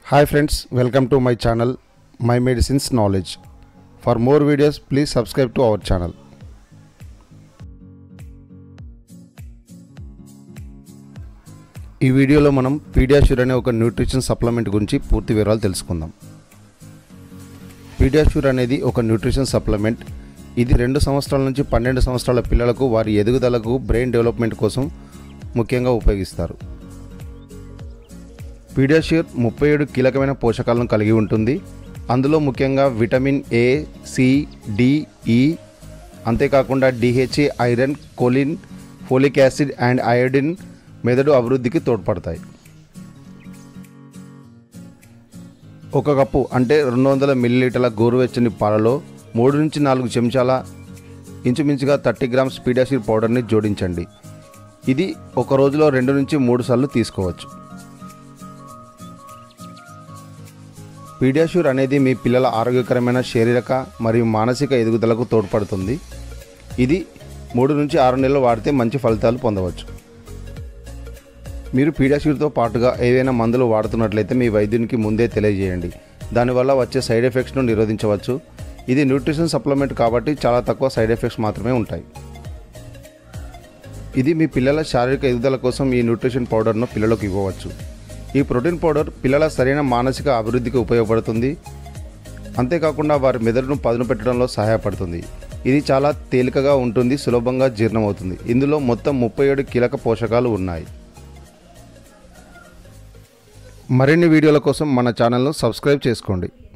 Hi friends, welcome to my channel My Medicines Knowledge. For more videos, please subscribe to our channel. ఈ వీడియోలో మనం పీడియాష్యూర్ అనే ఒక nutrition supplement గురించి పూర్తి వివరాలు తెలుసుకుందాం పీడియాష్యూర్ అనేది ఒక న్యూట్రిషన్ సప్లిమెంట్ ఇది రెండు సంవత్సరాల నుంచి పన్నెండు సంవత్సరాల పిల్లలకు వారి ఎదుగుదలకు బ్రెయిన్ డెవలప్మెంట్ కోసం ముఖ్యంగా ఉపయోగిస్తారు పీడియాష్యూర్ ముప్పై ఏడు కీలకమైన పోషకాలను కలిగి ఉంటుంది అందులో ముఖ్యంగా vitamin A C D E అంతేకాకుండా DHA iron choline folic acid and iodine మెదడు అభివృద్ధికి తోడ్పడతాయి ఒక కప్పు అంటే రెండు వందల మిల్లీలీటర్ల గోరువెచ్చని పాలలో మూడు నుంచి నాలుగు చెంచాల ఇంచుమించుగా థర్టీ గ్రామ్స్ పీడియాసిడ్ పౌడర్ని జోడించండి ఇది ఒక రోజులో రెండు నుంచి మూడు సార్లు తీసుకోవచ్చు పీడియాష్యూర్ అనేది మీ పిల్లల ఆరోగ్యకరమైన శారీరక మరియు మానసిక ఎదుగుదలకు తోడ్పడుతుంది ఇది మూడు నుంచి ఆరు నెలలు వాడితే మంచి ఫలితాలు పొందవచ్చు మీరు పీడియాష్యూర్తో పాటుగా ఏవైనా మందులు వాడుతున్నట్లయితే మీ వైద్యునికి ముందే తెలియజేయండి దానివల్ల వచ్చే సైడ్ ఎఫెక్ట్స్ను నిరోధించవచ్చు ఇది న్యూట్రిషన్ సప్లిమెంట్ కాబట్టి చాలా తక్కువ సైడ్ ఎఫెక్ట్స్ మాత్రమే ఉంటాయి ఇది మీ పిల్లల శారీరక ఎదుగుదల కోసం ఈ న్యూట్రిషన్ పౌడర్ను పిల్లలకు ఇవ్వవచ్చు ఈ ప్రోటీన్ పౌడర్ పిల్లల సరైన మానసిక అభివృద్ధికి ఉపయోగపడుతుంది అంతేకాకుండా వారి మెదడును పదును పెట్టడంలో సహాయపడుతుంది ఇది చాలా తేలికగా ఉంటుంది సులభంగా జీర్ణమవుతుంది ఇందులో మొత్తం ముప్పై ఏడు కీలక పోషకాలు ఉన్నాయి మరిన్ని వీడియోల కోసం మన ఛానల్ను సబ్స్క్రైబ్ చేసుకోండి